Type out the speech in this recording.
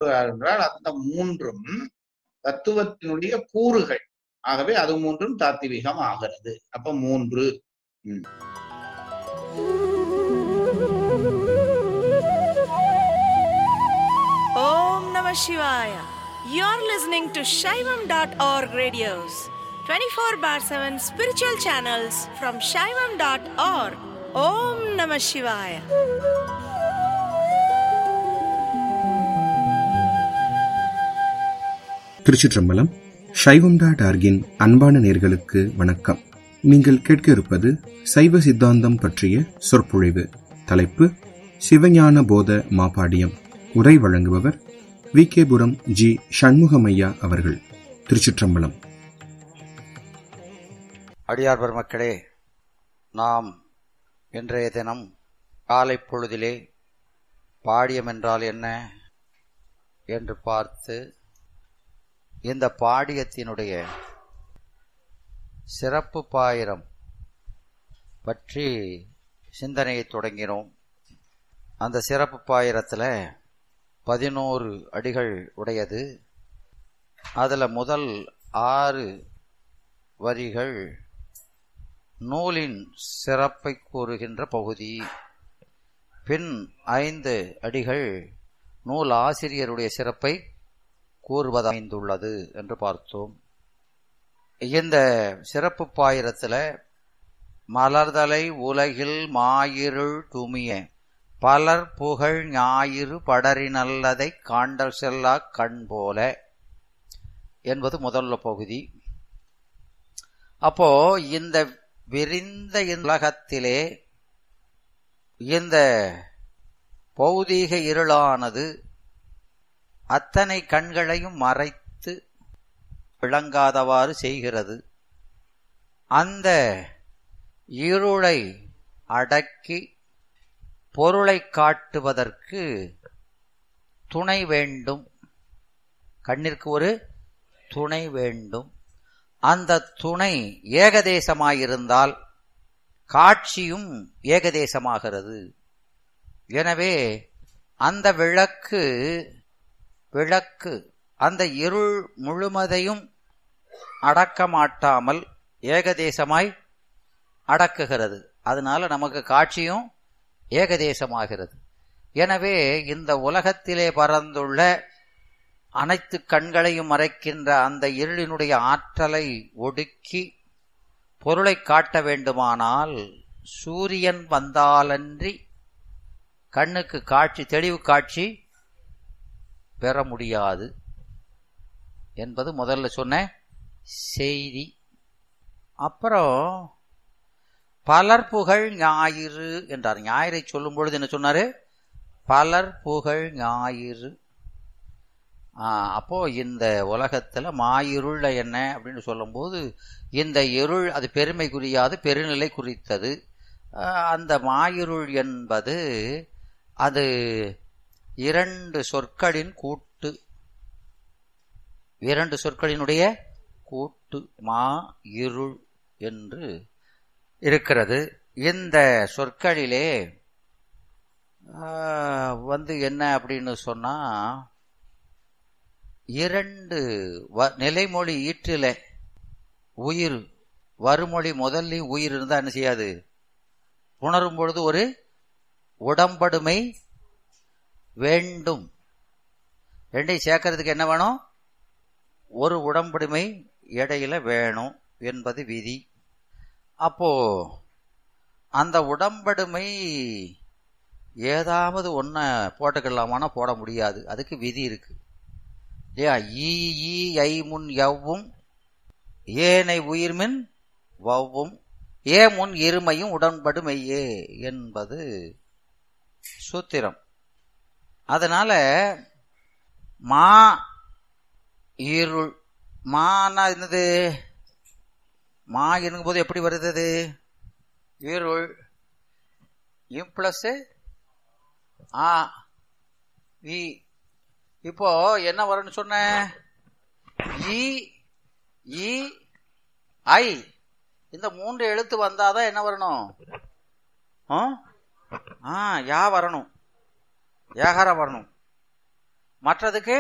சொல்லுகிறார் என்றால் அந்த மூன்றும் தத்துவத்தினுடைய கூறுகள் ஆகவே அது மூன்றும் தாத்திவிகம் ஆகிறது அப்ப மூன்று ம். Om Namah Shivaya. You're listening to Shaivam.org radios, 24 bar 7 spiritual channels from Shaivam.org. Om Namah Shivaya. திருச்சிற்றம்பலம் சைவம் டாட் ஆர்கின் அன்பான நேர்களுக்கு வணக்கம் நீங்கள் கேட்க இருப்பது சைவ சித்தாந்தம் பற்றிய சொற்பொழிவு தலைப்பு சிவஞான போத மாபாடியம் உரை வழங்குபவர் வி கேபுரம் ஜி சண்முகமையா அவர்கள் திருச்சிற்றம்பலம் அடியார் பெருமக்களே நாம் இன்றைய தினம் காலை பொழுதிலே பாடியம் என்றால் என்ன என்று பார்த்து இந்த பாடியத்தினுடைய சிறப்பு பாயிரம் பற்றி சிந்தனையை தொடங்கினோம் அந்த சிறப்பு பாயிரத்தில் பதினோரு அடிகள் உடையது அதில் முதல் ஆறு வரிகள் நூலின் சிறப்பை கூறுகின்ற பகுதி பின் ஐந்து அடிகள் நூல் ஆசிரியருடைய சிறப்பை கூறுவதமைந்துள்ளது என்று பார்த்தோம் இந்த சிறப்பு பாயிரத்தில் மலர்தலை உலகில் மாயிருள் துமிய பலர் புகழ் ஞாயிறு படரி நல்லதை காண்டல் செல்லா கண் போல என்பது முதல்ல பகுதி அப்போ இந்த விரிந்த உலகத்திலே இந்த பௌதீக இருளானது அத்தனை கண்களையும் மறைத்து விளங்காதவாறு செய்கிறது அந்த இருளை அடக்கி பொருளை காட்டுவதற்கு துணை வேண்டும் கண்ணிற்கு ஒரு துணை வேண்டும் அந்த துணை ஏகதேசமாயிருந்தால் காட்சியும் ஏகதேசமாகிறது எனவே அந்த விளக்கு விளக்கு அந்த இருள் முழுமதையும் அடக்க மாட்டாமல் ஏகதேசமாய் அடக்குகிறது அதனால நமக்கு காட்சியும் ஏகதேசமாகிறது எனவே இந்த உலகத்திலே பறந்துள்ள அனைத்து கண்களையும் மறைக்கின்ற அந்த இருளினுடைய ஆற்றலை ஒடுக்கி பொருளை காட்ட வேண்டுமானால் சூரியன் வந்தாலன்றி கண்ணுக்கு காட்சி தெளிவு காட்சி பெற முடியாது என்பது முதல்ல சொன்ன செய்தி அப்புறம் பலர் புகழ் ஞாயிறு என்றார் ஞாயிறை சொல்லும் பொழுது என்ன சொன்னாரு பலர் புகழ் ஞாயிறு அப்போ இந்த உலகத்துல மாயிருள் என்ன அப்படின்னு சொல்லும்போது இந்த இருள் அது பெருமை குறியாது பெருநிலை குறித்தது அந்த மாயிருள் என்பது அது இரண்டு சொற்களின் கூட்டு இரண்டு சொற்களினுடைய கூட்டு மா இருள் என்று இருக்கிறது இந்த சொற்களிலே வந்து என்ன அப்படின்னு சொன்னா இரண்டு நிலைமொழி ஈற்றில உயிர் வருமொழி முதல்லையும் உயிர் இருந்தா என்ன செய்யாது உணரும் பொழுது ஒரு உடம்படுமை வேண்டும் ரெண்டையும் சேர்க்கறதுக்கு என்ன வேணும் ஒரு உடம்படுமை இடையில வேணும் என்பது விதி அப்போ அந்த உடம்படுமை ஏதாவது ஒன்ன போட்டுக்கலாமானா போட முடியாது அதுக்கு விதி இருக்கு இல்லையா ஈ ஈ ஐ முன் எவ்வும் ஏனை உயிர்மின் வவ்வும் ஏ முன் இருமையும் உடன்படுமையே என்பது சூத்திரம் அதனால மா இருள் மானா என்னது மா என்னும் போது எப்படி வருது இருள் இம் பிளஸ் ஆ வி இப்போ என்ன வரும்னு சொன்ன இ இ ஐ இந்த மூன்று எழுத்து வந்தாதான் என்ன வரணும் ஆ யா வரணும் ஏகாரம் வரணும் மற்றதுக்கு